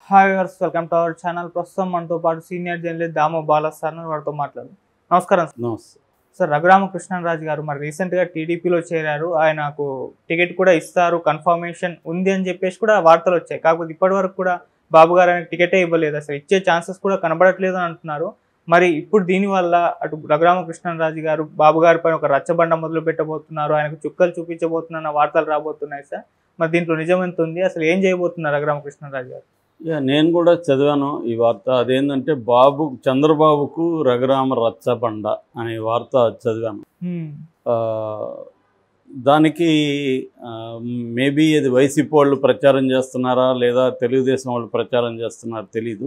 Hi వర్స్ welcome to our channel ప్రస్తుతం మనతో పాటు senior journalist Damo Bala sir వారితో మాట్లాడు నమస్కారం సార్. నమస్తే సార్ రఘురామకృష్ణరాజు గారు మరి రీసెంట్గా టీడీపీలో చేరారు ఆయనకు టికెట్ కూడా ఇస్తారు కన్ఫర్మేషన్ ఉంది అని చెప్పేసి కూడా వార్తలు వచ్చాయి కాకపోతే ఇప్పటి వరకు కూడా బాబు గారు ఆయనకు టికెటే ఇవ్వలేదు అసలు ఇచ్చే ఛాన్సెస్ కూడా కనబడట్లేదు అని అంటున్నారు మరి ఇప్పుడు దీనివల్ల అటు రఘురామకృష్ణరాజు గారు బాబు గారి పైన ఒక రచ్చబండ మొదలు పెట్టబోతున్నారు ఆయనకు చుక్కలు చూపించబోతున్న వార్తలు రాబోతున్నాయి సార్ మరి దీంట్లో నిజం ఎంత ఉంది అసలు ఏం చేయబోతున్నారు రఘురామకృష్ణరాజు గారు ఇక నేను కూడా చదివాను ఈ వార్త అదేంటంటే బాబు చంద్రబాబుకు రఘురామ రచ్చబండ అనే వార్త చదివాను హ్మ్. ఆ, దానికి మేబీ అది వైసీపీ వాళ్ళు ప్రచారం చేస్తున్నారా లేదా తెలుగుదేశం వాళ్ళు ప్రచారం చేస్తున్నారా తెలీదు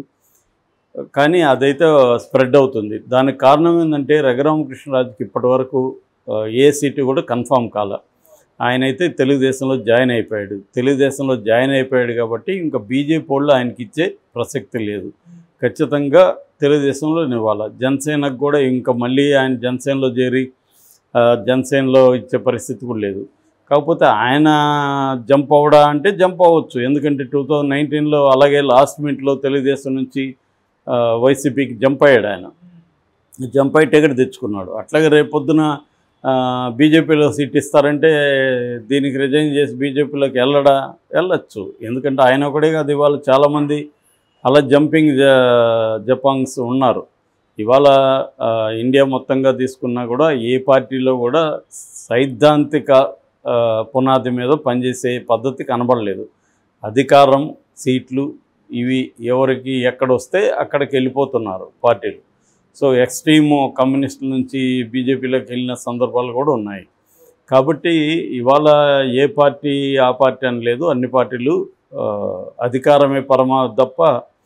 కానీ అదైతే స్ప్రెడ్ అవుతుంది దానికి కారణం ఏంటంటే రఘురామకృష్ణరాజుకి ఇప్పటి వరకు ఏ సీటు కూడా కన్ఫామ్ కాల ఆయన అయితే తెలుగుదేశంలో జాయిన్ అయిపోయాడు తెలుగుదేశంలో జాయిన్ అయిపోయాడు కాబట్టి ఇంకా బీజేపీ వాళ్ళు ఆయనకి ఇచ్చే ప్రసక్తి లేదు ఖచ్చితంగా తెలుగుదేశంలో ఇవ్వాలి జనసేనకు కూడా ఇంకా మళ్ళీ ఆయన జనసేనలో చేరి ఆ, జనసేనలో ఇచ్చే పరిస్థితి కూడా లేదు కాకపోతే ఆయన జంప్ అవడా అంటే జంప్ అవ్వచ్చు ఎందుకంటే టూ థౌజండ్ నైన్టీన్లో అలాగే లాస్ట్ మినిట్లో తెలుగుదేశం నుంచి ఆ, వైసీపీకి జంప్ అయ్యాడు ఆయన జంప్ అయ్యి టికెట్ తెచ్చుకున్నాడు అట్లాగే రేపొద్దున ఆ, బీజేపీలో సీట్ ఇస్తారంటే దీనికి రిజైన్ చేసి బీజేపీలోకి వెళ్ళడా వెళ్ళచ్చు ఎందుకంటే ఆయన ఒకడే కాదు ఇవాళ చాలామంది అలా జంపింగ్ జ- జపాంగ్స్ ఉన్నారు ఇవాళ ఆ, ఇండియా మొత్తంగా తీసుకున్నా కూడా ఏ పార్టీలో కూడా సైద్ధాంతిక ఆ, పునాది మీద పనిచేసే పద్ధతి కనబడలేదు అధికారం సీట్లు ఇవి ఎవరికి ఎక్కడ వస్తే అక్కడికి వెళ్ళిపోతున్నారు పార్టీలు సో ఎక్స్ట్రీమ్ కమ్యూనిస్టుల నుంచి బీజేపీలోకి వెళ్ళిన సందర్భాలు కూడా ఉన్నాయి కాబట్టి ఇవాళ ఏ పార్టీ ఆ పార్టీ అని లేదు అన్ని పార్టీలు ఆ, అధికారమే పరమా తప్ప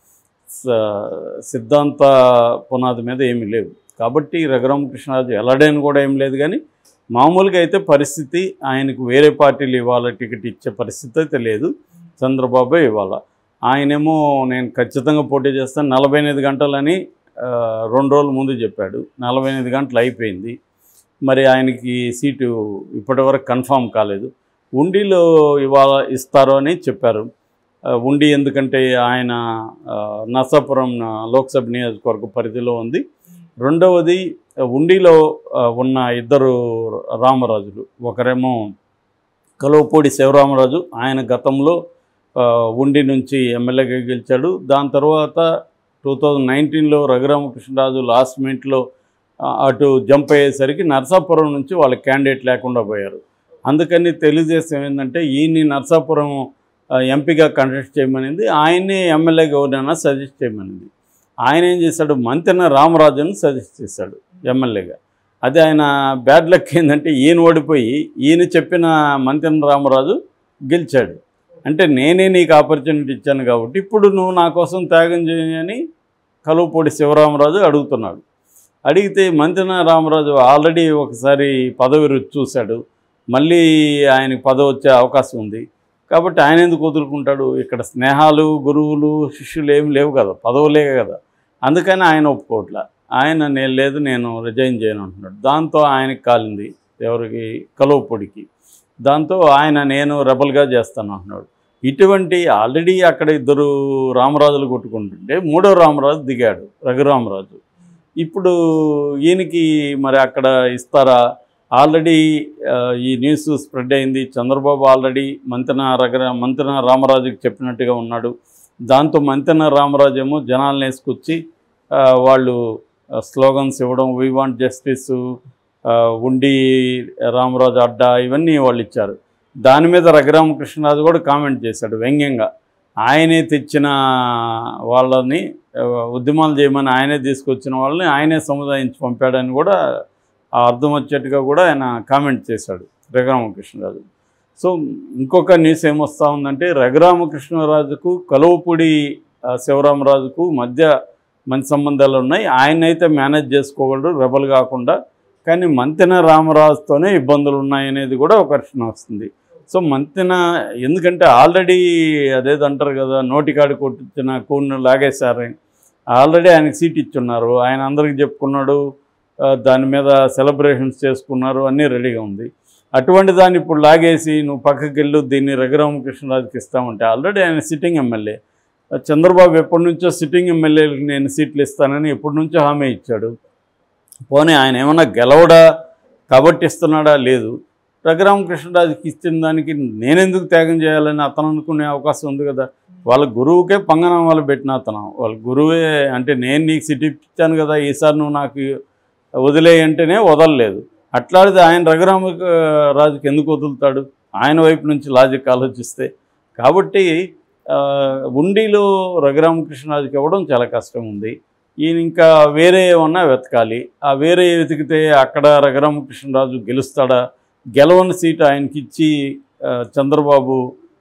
స- సిద్ధాంత పునాది మీద ఏమీ లేవు కాబట్టి రఘురామకృష్ణరాజు ఎలాడని కూడా ఏం లేదు కానీ మామూలుగా అయితే పరిస్థితి ఆయనకు వేరే పార్టీలు ఇవ్వాల టికెట్ ఇచ్చే పరిస్థితి అయితే లేదు చంద్రబాబే ఇవ్వాల ఆయనేమో నేను ఖచ్చితంగా పోటీ చేస్తాను నలభై ఎనిమిది గంటలని ఆ, రెండు రోజుల ముందు చెప్పాడు నలభై ఎనిమిది గంటలు అయిపోయింది మరి ఆయనకి సీటు ఇప్పటివరకు కన్ఫామ్ కాలేదు ఉండిలో ఇవాళ ఇస్తారు అని చెప్పారు ఆ, ఉండి ఎందుకంటే ఆయన ఆ, నర్సాపురం ఆ, లోక్సభ నియోజకవర్గ పరిధిలో ఉంది రెండవది ఆ, ఉండిలో ఆ, ఉన్న ఇద్దరు రామరాజులు ఒకరేమో కలువపూడి శివరామరాజు ఆయన గతంలో ఆ, ఉండి నుంచి ఎమ్మెల్యేగా గెలిచాడు దాని తర్వాత టూ థౌజండ్ నైన్టీన్లో రఘురామకృష్ణరాజు లాస్ట్ మినిట్లో ఆ, అటు జంప్ అయ్యేసరికి నర్సాపురం నుంచి వాళ్ళ క్యాండిడేట్ లేకుండా పోయారు అందుకని తెలుగుదేశం ఏంటంటే ఈయన్ని నర్సాపురం ఆ, ఎంపీగా కంటెస్ట్ చేయమనింది ఆయన్నే ఎమ్మెల్యేగా ఎవరైనా సజెస్ట్ చేయమనింది ఆయన ఏం చేశాడు మంతెన రామరాజును సజెస్ట్ చేశాడు ఎమ్మెల్యేగా అదే ఆయన బ్యాడ్ లక్ ఏంటంటే ఈయన ఓడిపోయి ఈయన చెప్పిన మంతెన రామరాజు గెలిచాడు అంటే నేనే నీకు ఆపర్చునిటీ ఇచ్చాను కాబట్టి ఇప్పుడు నువ్వు నా కోసం త్యాగం చేయని కలువపూడి శివరామరాజు అడుగుతున్నాడు అడిగితే మంతెన రామరాజు ఆల్రెడీ ఒకసారి పదవి రుచి చూశాడు మళ్ళీ ఆయనకి పదవి వచ్చే అవకాశం ఉంది కాబట్టి ఆయన ఎందుకు వదులుకుంటాడు ఇక్కడ స్నేహాలు గురువులు శిష్యులు ఏమి లేవు కదా పదవులే కదా అందుకని ఆయన ఒప్పుకోవట్లే ఆయన నేను లేదు నేను రిజైన్ చేయను అంటున్నాడు దాంతో ఆయనకి కాలింది ఎవరికి కలువపొడికి దాంతో ఆయన నేను రెబల్గా చేస్తాను అంటున్నాడు ఇటువంటి ఆల్రెడీ అక్కడ ఇద్దరు రామరాజులు కొట్టుకుంటుంటే మూడో రామరాజు దిగాడు రఘురామరాజు ఇప్పుడు ఈయనకి మరి అక్కడ ఇస్తారా ఆల్రెడీ ఆ, ఈ న్యూస్ స్ప్రెడ్ అయింది చంద్రబాబు ఆల్రెడీ మంతెన రఘురా మంతెన రామరాజుకి చెప్పినట్టుగా ఉన్నాడు దాంతో మంతెన రామరాజు ఏమో జనాలను వేసుకొచ్చి ఆ, వాళ్ళు స్లోగన్స్ ఇవ్వడం వీ వాంట్ జస్టిస్ ఉండి రామరాజు అడ్డా ఇవన్నీ వాళ్ళు ఇచ్చారు దాని మీద రఘురామకృష్ణరాజు కూడా కామెంట్ చేశాడు వ్యంగ్యంగా ఆయనే తెచ్చిన వాళ్ళని ఆ, ఉద్యమాలు చేయమని ఆయనే తీసుకొచ్చిన వాళ్ళని ఆయనే సముదాయించి పంపాడని కూడా ఆ అర్థం వచ్చేట్టుగా కూడా ఆయన కామెంట్ చేశాడు రఘురామకృష్ణరాజు సో ఇంకొక న్యూస్ ఏమొస్తా ఉందంటే రఘురామకృష్ణరాజుకు కలువపూడి ఆ, శివరామరాజుకు మధ్య మంచి సంబంధాలు ఉన్నాయి ఆయన అయితే మేనేజ్ చేసుకోగలడు రెబల్ కాకుండా కానీ మంతెన రామరాజుతోనే ఇబ్బందులు ఉన్నాయనేది కూడా ఒక ప్రశ్న వస్తుంది సో మంతెన ఎందుకంటే ఆల్రెడీ అదేదో అంటారు కదా నోటికాడి కొట్టించిన కూర్ను లాగేశారు ఆల్రెడీ ఆయనకి సీట్ ఇచ్చున్నారు ఆయన అందరికి చెప్పుకున్నాడు ఆ, దాని మీద సెలబ్రేషన్స్ చేసుకున్నారు అన్నీ రెడీగా ఉంది అటువంటి దాన్ని ఇప్పుడు లాగేసి నువ్వు పక్కకి వెళ్ళు దీన్ని రఘురామకృష్ణరాజుకి ఇస్తామంటే ఆల్రెడీ ఆయన సిట్టింగ్ ఎమ్మెల్యే చంద్రబాబు ఎప్పటి నుంచో సిట్టింగ్ ఎమ్మెల్యేలకు నేను సీట్లు ఇస్తానని ఎప్పటి నుంచో హామీ ఇచ్చాడు పోనీ ఆయన ఏమన్నా గెలవడా కాబట్టి ఇస్తున్నాడా లేదు రఘురామకృష్ణరాజుకి ఇచ్చిన దానికి నేనెందుకు త్యాగం చేయాలని అతను అనుకునే అవకాశం ఉంది కదా వాళ్ళ గురువుకే పంగనామాలు పెట్టిన అతను వాళ్ళ గురువే అంటే నేను నీకు సిటీ ఇచ్చాను కదా ఈసారి నువ్వు నాకు వదిలేయంటేనే వదలలేదు అట్లాడితే ఆయన రఘురామ రాజుకి ఎందుకు వదులుతాడు ఆయన వైపు నుంచి లాజిక్ ఆలోచిస్తే కాబట్టి ఆ, ఉండిలో రఘురామకృష్ణరాజుకి ఇవ్వడం చాలా కష్టం ఉంది ఈయన ఇంకా వేరే ఏమన్నా వెతకాలి ఆ వేరే వెతికితే అక్కడ రఘురామకృష్ణరాజు గెలుస్తాడా గెలవని సీటు ఆయనకి ఇచ్చి ఆ, చంద్రబాబు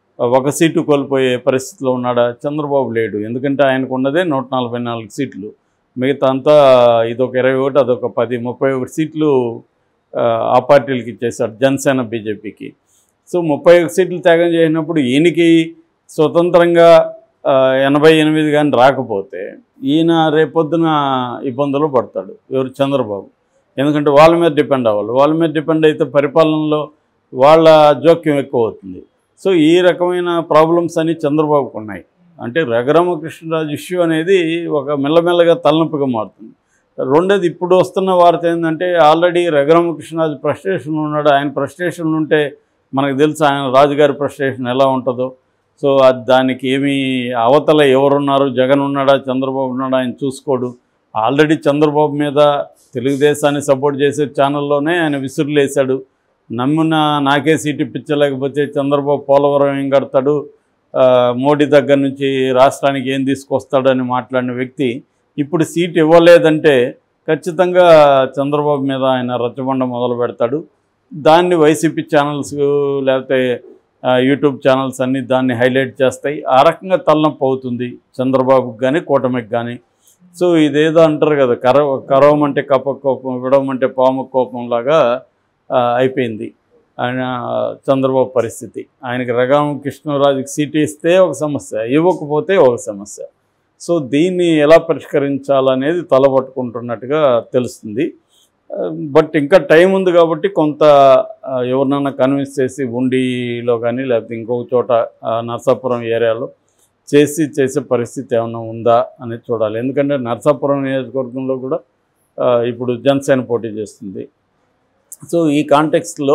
ఒక సీటు కోల్పోయే పరిస్థితిలో ఉన్నాడా చంద్రబాబు లేడు ఎందుకంటే ఆయనకు ఉన్నదే నూట నలభై నాలుగు సీట్లు మిగతా అంతా ఇదొక ఇరవై ఒకటి అదొక పది ముప్పై ఒకటి సీట్లు ఆ, ఆ పార్టీలకి ఇచ్చేశాడు జనసేన బీజేపీకి సో ముప్పై ఒక సీట్లు త్యాగం చేసినప్పుడు ఈయనకి స్వతంత్రంగా ఆ, ఎనభై ఎనిమిది కానీ రాకపోతే ఈయన రేపొద్దున ఇబ్బందులు పడతాడు ఎవరు చంద్రబాబు ఎందుకంటే వాళ్ళ మీద డిపెండ్ అవ్వాలి వాళ్ళ మీద డిపెండ్ అయితే పరిపాలనలో వాళ్ళ జోక్యం ఎక్కువ అవుతుంది సో ఈ రకమైన ప్రాబ్లమ్స్ అన్ని చంద్రబాబుకు ఉన్నాయి అంటే రఘురామకృష్ణరాజు ఇష్యూ అనేది ఒక మెల్లమెల్లగా తలనొప్పిగా మారుతుంది రెండోది ఇప్పుడు వస్తున్న వార్త ఏంటంటే ఆల్రెడీ రఘురామకృష్ణరాజు ఫ్రస్ట్రేషన్ ఉన్నాడు ఆయన ఫ్రస్ట్రేషన్ ఉంటే మనకు తెలుసు ఆయన రాజుగారి ఫ్రస్ట్రేషన్ ఎలా ఉంటుందో సో అది దానికి ఏమి అవతల ఎవరున్నారు జగన్ ఉన్నాడా చంద్రబాబు ఉన్నాడా ఆయన చూసుకోడు ఆల్రెడీ చంద్రబాబు మీద తెలుగుదేశాన్ని సపోర్ట్ చేసే ఛానల్లోనే ఆయన విసురులేశాడు నమ్మున నాకే సీట్ ఇప్పించలేకపోతే చంద్రబాబు పోలవరం ఏం కడతాడు ఆ, మోడీ దగ్గర నుంచి రాష్ట్రానికి ఏం తీసుకొస్తాడని మాట్లాడిన వ్యక్తి ఇప్పుడు సీట్ ఇవ్వలేదంటే ఖచ్చితంగా చంద్రబాబు మీద ఆయన రచ్చబండ మొదలు పెడతాడు దాన్ని వైసీపీ ఛానల్స్ లేకపోతే ఆ, యూట్యూబ్ ఛానల్స్ అన్నీ దాన్ని హైలైట్ చేస్తాయి ఆ రకంగా తలనొప్పి అవుతుంది చంద్రబాబుకి కానీ కూటమికి కానీ సో ఇదేదో అంటారు కదా కర కరవమంటే కప్ప కోపం విడవమంటే పాము కోపం లాగా ఆ, అయిపోయింది ఆయన చంద్రబాబు పరిస్థితి ఆయనకి రఘామ కృష్ణరాజుకి సీట్ ఇస్తే ఒక సమస్య ఇవ్వకపోతే ఒక సమస్య సో దీన్ని ఎలా పరిష్కరించాలనేది తలపట్టుకుంటున్నట్టుగా తెలుస్తుంది ఆ, బట్ ఇంకా టైం ఉంది కాబట్టి కొంత ఆ, ఎవరినైనా కన్విన్స్ చేసి ఉండిలో కానీ లేకపోతే ఇంకొక చోట ఆ, నర్సాపురం ఏరియాలో చేసి చేసే పరిస్థితి ఏమైనా ఉందా అనేది చూడాలి ఎందుకంటే నర్సాపురం నియోజకవర్గంలో కూడా ఆ, ఇప్పుడు జనసేన పోటీ చేస్తుంది సో ఈ కాంటెక్స్ట్లో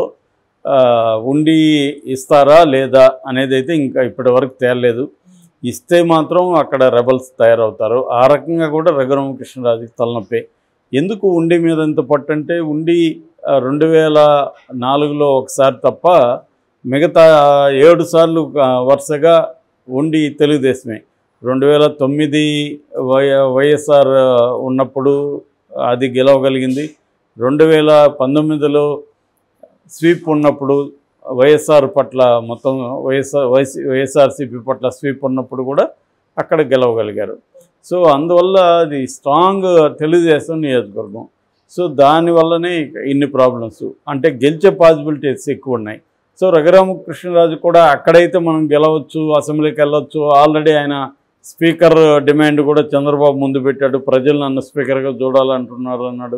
ఉండి ఇస్తారా లేదా అనేది అయితే ఇంకా ఇప్పటివరకు తేలలేదు ఇస్తే మాత్రం అక్కడ రెబల్స్ తయారవుతారు ఆ రకంగా కూడా రఘురామకృష్ణరాజుకి తలనొప్పే ఎందుకు ఉండి మీద ఇంత పట్టు అంటే ఉండి ఆ, రెండు వేల నాలుగులో ఒకసారి తప్ప మిగతా ఏడు సార్లు ఆ, వరుసగా ఉండి తెలుగుదేశమే రెండు వేల తొమ్మిది వై వైఎస్ఆర్ ఉన్నప్పుడు అది గెలవగలిగింది రెండు వేల పంతొమ్మిదిలో స్వీప్ ఉన్నప్పుడు వైఎస్ఆర్ పట్ల మొత్తం వైఎస్ఆర్ వైసీ వైఎస్ఆర్సీపీ పట్ల స్వీప్ ఉన్నప్పుడు కూడా అక్కడ గెలవగలిగారు సో అందువల్ల అది స్ట్రాంగ్ తెలుగుదేశం నియోజకవర్గం సో దానివల్లనే ఇన్ని ప్రాబ్లమ్స్ అంటే గెలిచే పాసిబిలిటీస్ ఎక్కువ ఉన్నాయి సో రఘురామకృష్ణరాజు కూడా అక్కడైతే మనం గెలవచ్చు అసెంబ్లీకి వెళ్ళొచ్చు ఆల్రెడీ ఆయన స్పీకర్ డిమాండ్ కూడా చంద్రబాబు ముందు పెట్టాడు ప్రజలు నన్ను స్పీకర్గా చూడాలంటున్నారు అన్నాడు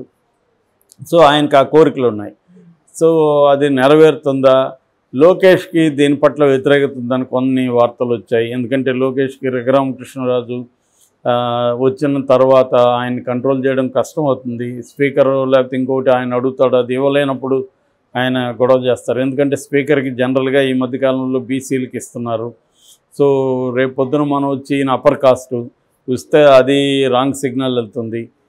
సో ఆయనకు ఆ కోరికలు ఉన్నాయి సో అది నెరవేరుతుందా లోకేష్కి దీని పట్ల వ్యతిరేకత ఉందని కొన్ని వార్తలు వచ్చాయి ఎందుకంటే లోకేష్కి రఘురామకృష్ణరాజు ఆ, వచ్చిన తర్వాత ఆయన కంట్రోల్ చేయడం కష్టం అవుతుంది స్పీకర్ లేకపోతే ఇంకోటి ఆయన అడుగుతాడు అది ఇవ్వలేనప్పుడు ఆయన గొడవ చేస్తారు ఎందుకంటే స్పీకర్కి జనరల్గా ఈ మధ్యకాలంలో బీసీలకి ఇస్తున్నారు సో రేపు పొద్దున మనం వచ్చి ఈయన అప్పర్ కాస్ట్ ఇస్తే అది రాంగ్ సిగ్నల్ వెళ్తుంది